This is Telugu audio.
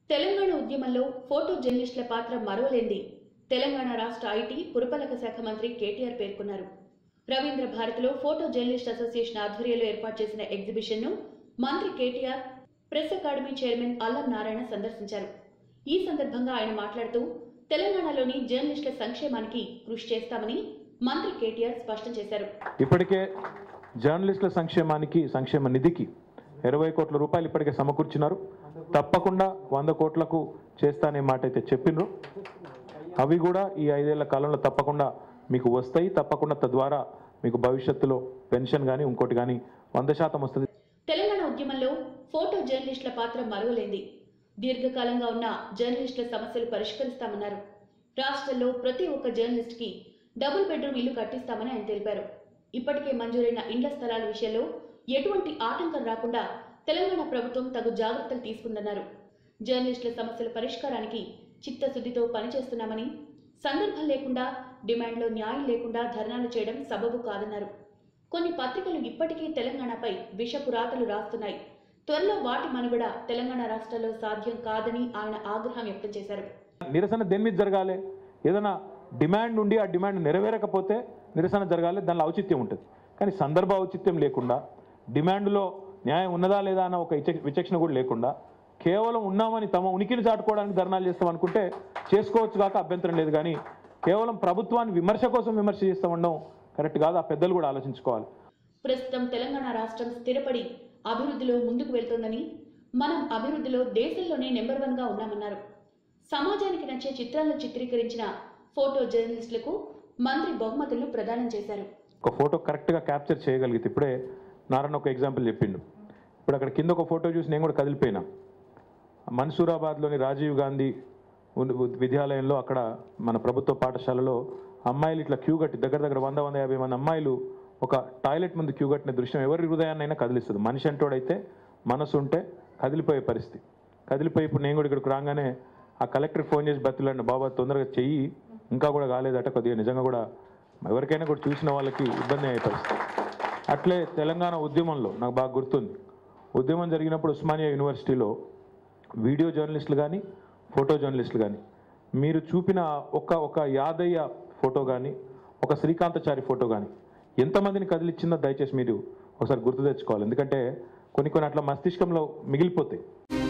తెలంగాణ ఉద్యమంలో ఫోటో జర్నలిస్టుల పాత్ర మరువలేంది తెలంగాణ రాష్ట్ర ఐటీ పురపాలక శాఖ మంత్రి కేటీఆర్ పేర్కొన్నారు రవీంద్ర భారతిలో ఫోటో జర్నలిస్ట్ అసోసియేషన్ ఆధ్వర్యంలో ఏర్పాటు చేసిన ఎగ్జిబిషన్ను మంత్రి కేటీఆర్ ప్రెస్ అకాడమీ చైర్మన్ అల్లం నారాయణ సందర్శించారు ఈ సందర్భంగా ఆయన మాట్లాడుతూ తెలంగాణలోని జర్నలిస్టుల సంక్షేమానికి కృషి చేస్తామని మంత్రి కేటీఆర్ స్పష్టం చేశారు ఇప్పటికే జర్నలిస్టుల సంక్షేమానికి సంక్షేమ నిధికి ఇరవై కోట్ల రూపాయలు ఇప్పటికే సమకూర్చినారు తప్పకుండా వంద కోట్లకు చేస్తానే మాట అయితే చెప్పినరు అవి కూడా ఈ ఐదేళ్ల కాలంలో తప్పకుండా మీకు వస్తాయి తప్పకుండా తద్వారా మీకు భవిష్యత్తులో పెన్షన్ కానీ ఇంకోటి కానీ వంద శాతం వస్తుంది తెలంగాణ ఉద్యమంలో ఫోటో జర్నలిస్టుల పాత్ర మరువలేంది దీర్ఘకాలంగా ఉన్న జర్నలిస్టుల సమస్యలు పరిష్కరిస్తామన్నారు రాష్ట్రంలో ప్రతి ఒక్క జర్నలిస్ట్కి డబుల్ బెడ్రూమ్ ఇల్లు కట్టిస్తామని ఆయన తెలిపారు ఇప్పటికే మంజూరైన ఇండ్ల స్థలాల విషయంలో ఎటువంటి ఆటంకం రాకుండా తెలంగాణ ప్రభుత్వం తగు జాగ్రత్తలు తీసుకుందన్నారు జర్నలిస్టుల సమస్యల పరిష్కారానికి చిత్తశుద్ధితో పనిచేస్తున్నామని సందర్భం లేకుండా డిమాండ్లో న్యాయం లేకుండా ధర్నాలు చేయడం సబబు కాదన్నారు కొన్ని పత్రికలు ఇప్పటికీ తెలంగాణపై విషపు రాతలు రాస్తున్నాయి త్వరలో వాటి మనుగడ తెలంగాణ రాష్ట్రంలో సాధ్యం కాదని ఆయన ఆగ్రహం వ్యక్తం చేశారు నిరసన దేని మీద జరగాలి ఏదైనా డిమాండ్ ఉండి ఆ డిమాండ్ నెరవేరకపోతే నిరసన జరగాలి దానిలో ఔచిత్యం ఉంటుంది కానీ సందర్భ ఔచిత్యం లేకుండా డిమాండ్లో న్యాయం ఉన్నదా లేదా అన్న ఒక విచక్ష- విచక్షణ కూడా లేకుండా కేవలం ఉన్నామని తమ ఉనికిని చాటుకోవడానికి ధర్నాలు చేస్తాం అనుకుంటే చేసుకోవచ్చు కాక అభ్యంతరం లేదు కానీ కేవలం ప్రభుత్వాన్ని విమర్శ కోసం విమర్శ చేస్తూ ఉండడం కరెక్ట్ కాదు ఆ పెద్దలు కూడా ఆలోచించుకోవాలి ప్రస్తుతం తెలంగాణ రాష్ట్రం స్థిరపడి అభివృద్ధిలో ముందుకు వెళ్తోందని మనం అభివృద్ధిలో దేశంలోనే నెంబర్ వన్ గా ఉన్నామన్నారు సమాజానికి నచ్చే చిత్రాలను చిత్రీకరించిన ఫోటో జర్నలిస్టులకు మంత్రి బహుమతులను ప్రదానం చేశారు ఒక ఫోటో కరెక్ట్గా క్యాప్చర్ చేయగలిగితే ఇప్పుడే నారాయణ ఒక ఎగ్జాంపుల్ చెప్పిండు ఇప్పుడు అక్కడ కింద ఒక ఫోటో చూసి నేను కూడా కదిలిపోయినా మన్సూరాబాద్లోని రాజీవ్ గాంధీ ఉన్- విద్యాలయంలో అక్కడ మన ప్రభుత్వ పాఠశాలలో అమ్మాయిలు ఇట్లా క్యూ కట్టి దగ్గర దగ్గర వంద వంద యాభై మంది అమ్మాయిలు ఒక టాయిలెట్ ముందు క్యూ కట్టిన దృశ్యం ఎవరి హృదయాన్నైనా కదిలిస్తుంది మనిషి అంటోడైతే మనసు ఉంటే కదిలిపోయే పరిస్థితి కదిలిపోయి ఇప్పుడు నేను కూడా ఇక్కడికి రాగానే ఆ కలెక్టర్కి ఫోన్ చేసి బతులాడిన బాబా తొందరగా చెయ్యి ఇంకా కూడా కాలేదట కొద్దిగా నిజంగా కూడా ఎవరికైనా కూడా చూసిన వాళ్ళకి ఇబ్బంది అయ్యే పరిస్థితి అట్లే తెలంగాణ ఉద్యమంలో నాకు బాగా గుర్తుంది ఉద్యమం జరిగినప్పుడు ఉస్మానియా యూనివర్సిటీలో వీడియో జర్నలిస్టులు కానీ ఫోటో జర్నలిస్టులు కానీ మీరు చూపిన ఒక ఒక యాదయ్య ఫోటో కానీ ఒక శ్రీకాంతచారి ఫోటో కానీ ఎంతమందిని కదిలిచ్చిందో దయచేసి మీరు ఒకసారి గుర్తు తెచ్చుకోవాలి ఎందుకంటే కొన్ని కొన్ని అట్లా మస్తిష్కంలో మిగిలిపోతాయి